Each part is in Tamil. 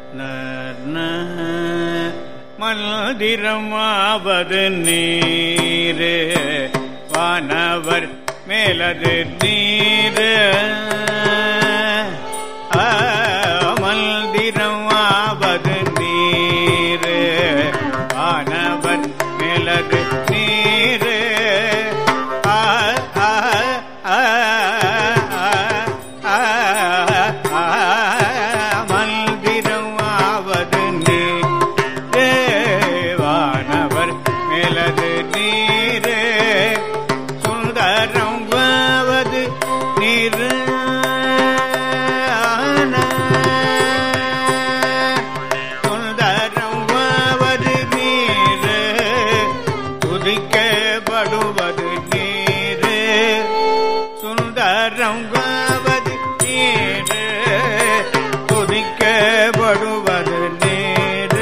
மல்திரமாவது நீரு வானவர் மேலது நீரு ஆ, மல்திரமாவது நீரு வானவர் மேலது நீரு ஆ, ஆ, ஆ, ஆ, ஆ, மல்திரமாவது நீரு வானவர் மேலது நீரு சுந்தரம் வாவது நீரு சுந்தரம் வாவது நீரு துதிக்கப்படுவது நீரு சுந்தரம் வாவது நீரு துதிக்கப்படுவது நீரு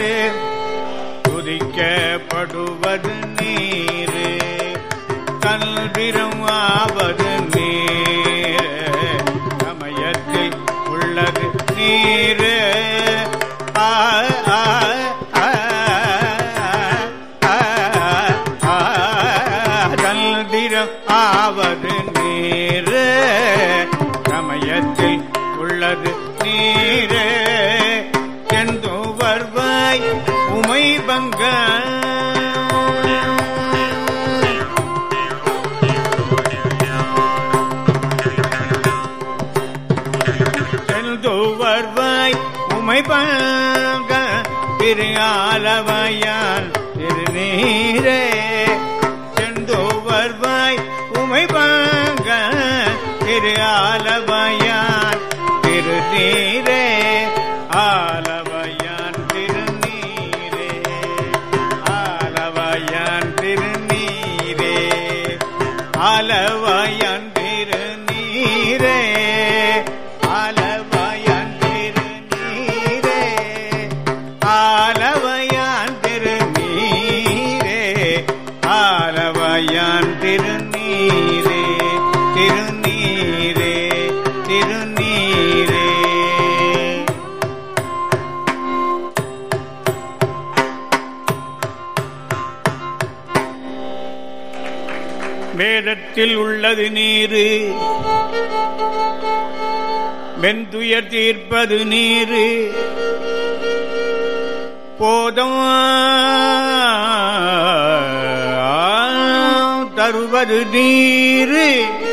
துதிக்கப்படுவது நீரு கல்விரும் ஆவது நீர் சமயத்தில் உள்ளது நீரு ஆ, ஆ, ஆ, ஆ, ஆ, கல்விரும் ஆவது நீரு சமயத்தில் உள்ளது நீரு செந்து வருவாய் உமை பங்க செந்து வருவாய் உமை பங்க திரு ஆலவையால் திருநீரே செந்து வருவாய் உமை பங்க திரு ஆலவையான் திருநீரே ஆலவையான் திருநீரே ஆலவையான் திருநீரே ஆலவையான் திருநீரே ஆலவையான் திருநீரே ஆலவையான் திருநீரே ஆலவையான் திருநீரே திருநீரே திருநீரே வேதத்தில் உள்ளது நீரு வெந்துயர் தீர்ப்பது நீரு போதம் தருவது நீரு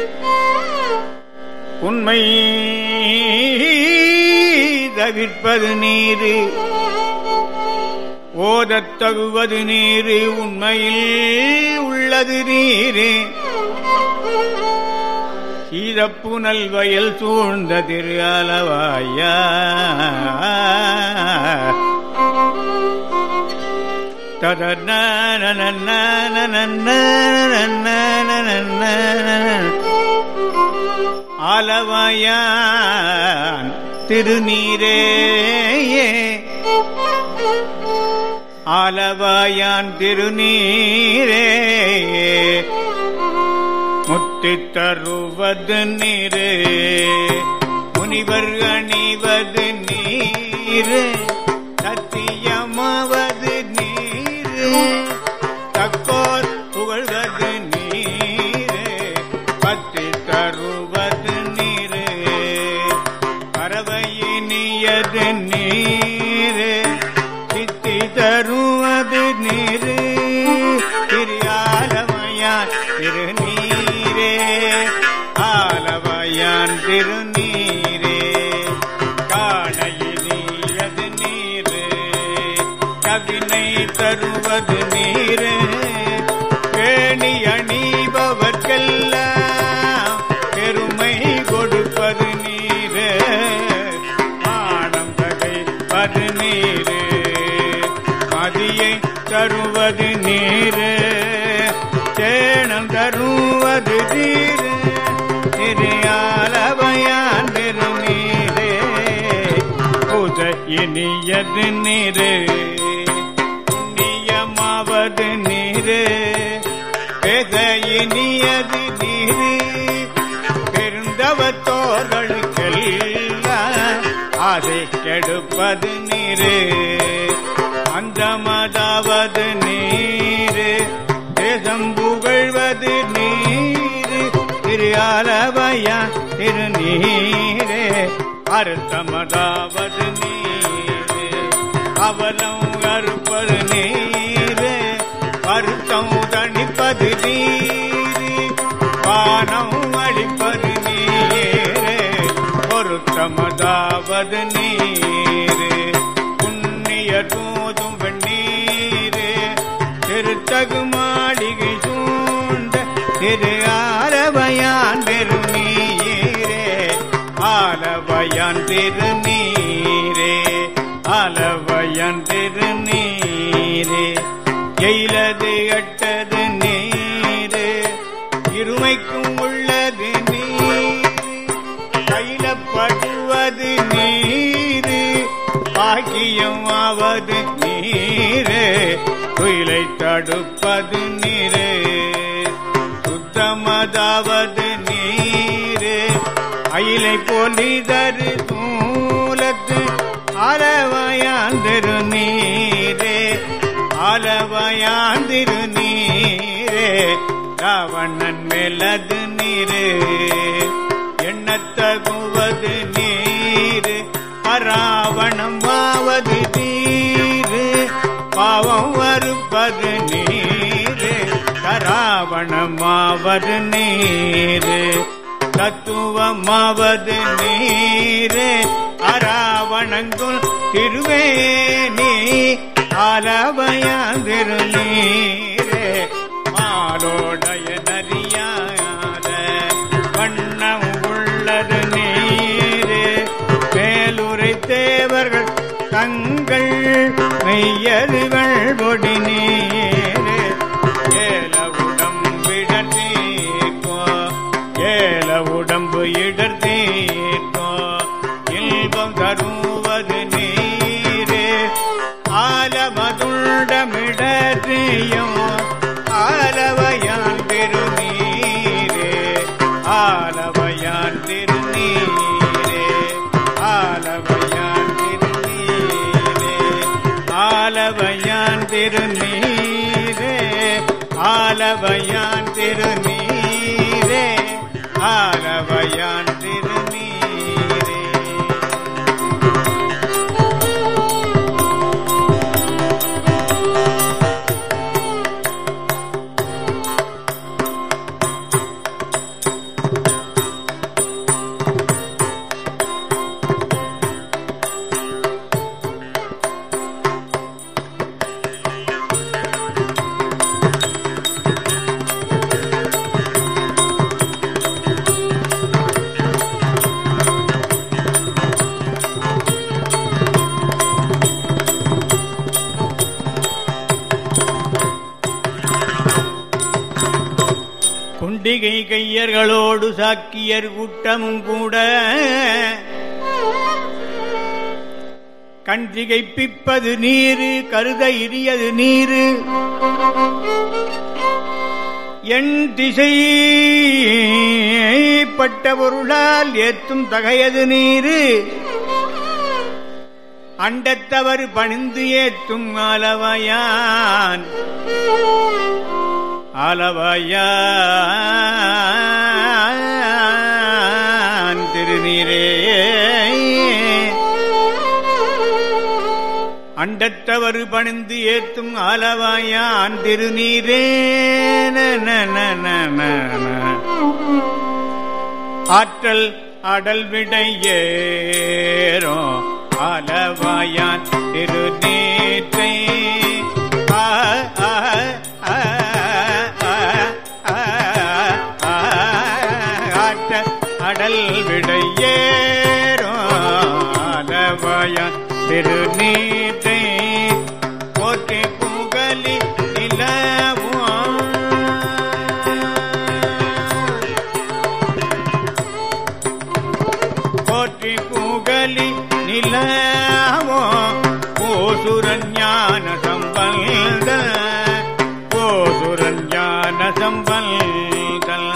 உண்மை தவிர்ப்பது நீரு ஓதத் தகுவது நீரு உண்மையில் உள்ளது நீரு சீதப்புனல் வயல் சூழ்ந்த திரு அளவாயா ஆலவாயான் திருநீரே ஆலவாயான் திருநீரே முத்தி தருவது நீரு முனிவர் அணிவது நீரு சத்தியமாவது நீரு தக்கோர் புகழ்வது நீரு பத்தி தருவது நீரு பறவையினியது நீரு சித்தி தருவது நீரு திரியாலமையான் திருநீரே ஆலவையான் திருநீரே காணையினியது நீரு கவினை தருவது நீரு பேணி அணிபவர்க்கெல்லாம் பெருமை கொடுப்பது நீரு மானம் தகைப்பது நீரு மதியை தருவது நீரு சேணம் தருவது நீரு திரியாலவையான் திருநீரே புத இனியது நீரு புண்ணியமாவது நீரு பெத இனியது நீரு பெருந்தவத்தோர்களுக்கெல்லாம் ஆசை கெடுப்பது நீரு அந்த மதாவது நீரு தேசம் புகழ்வது நீரு திரு ஆலவையா திருநீரே அறுத்தமதாவது நீரு அவலம் அறுப்பது நீரு வருத்தம் தணிப்பது நீரு பானம் அளிப்பது நீரே பொருத்தமதாவது நீரு புண்ணிய தூதும் வெண்ணீரு திருத்தகு மாளிகை சூண்ட திரு ஆரவையான் பெருநீரே ஆலவையான் திருநீரே ஆலவையான் திருநீரே எயிலது எட்டது நீரு இருமைக்கும் உள்ளது நீர் கையிலப்படுவது நீரு பாக்கியம் ஆவது நீரு துயிலை தடுப்பது நீரு சுத்தமதாவது நீரு அயிலை பொலிதரு தூலத்து அளவையாந்திரு நீரே அளவையாந்திரு நீரே ராவணன் மேலது நீரு எண்ணத்தகுவது நீரு அராவணம் ஆவது நீரு பாவம் வருப்பது நீரு தராவணமாவது நீரு தத்துவமாவது நீரு அராவணங்குள் திருவேணி ஆலவயாந்திரு நீரே மாலோடைய நரியாத வண்ணம் உள்ளது நீரு மேலுரை தேவர்கள் தங்கள் மெய்யறிகள் பொடி நீரு ஏல உடம்பிடர் தீர்க்கோ ஏல உடம்பு இடர் தீர்க்கோ இல்பம் தருவது நீரு ஆலமதுண்டமிடறியும் ஆலவையான் திருநீரே ஆலவையான் திருநீரே ஆலவையான் திருநீரே ஆலவையான் திருநீரே ஆலவையான் திருநீரே ஆலவையான் திருநீரே குண்டிகை கையர்களோடு சாக்கியர் கூட்டமும் கூட கண் திகைப்பிப்பது நீரு கருத இரியது நீரு என் திசை பட்ட பொருளால் ஏத்தும் தகையது நீரு அண்டத்தவர் பணிந்து ஏத்தும் அளவையான் அளவையான் திருநீரே அண்டத்தவர் பணிந்து ஏத்தும் அளவாயான் திருநீரே நன, நன, நன. ஆற்றல் அடல் விடையேறோ அளவாயான் திருநீற்றை ஆ, ஆ, ஆ, ஆ, ஆ, ஆ, ஆற்ற அடல் விடையேறோ அளவாயான் திருநீற்றை போற்றி புகழி நிலவும் போற்றி புகழி நிலவோ போசுரன் ஞான சம்பந்த போசுரன் ஞான சம்பந்தல்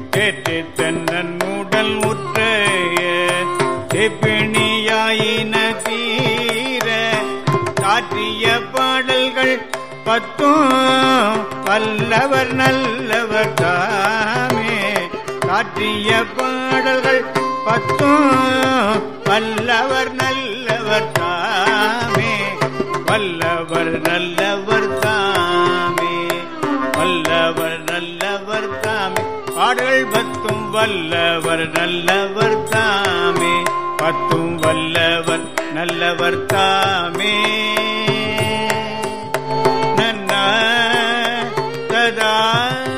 ஏற்றி தென்னன் உடல் உற்ற செப்பிணியாயின காற்றிய பாடல்கள் பத்தும் வல்லவர் நல்லவர் தாமே காற்றிய பாடல்கள் பத்தும் வல்லவர் நல்லவர் தாமே வல்லவர் நல்லவர் தாமே வல்லவர் நல்லவர் தாமே பாடல்கள் பத்தும் வல்லவர் நல்லவர் தாமே பத்தும் வல்லவர் நல்லவர் தாமே நன்னா ததா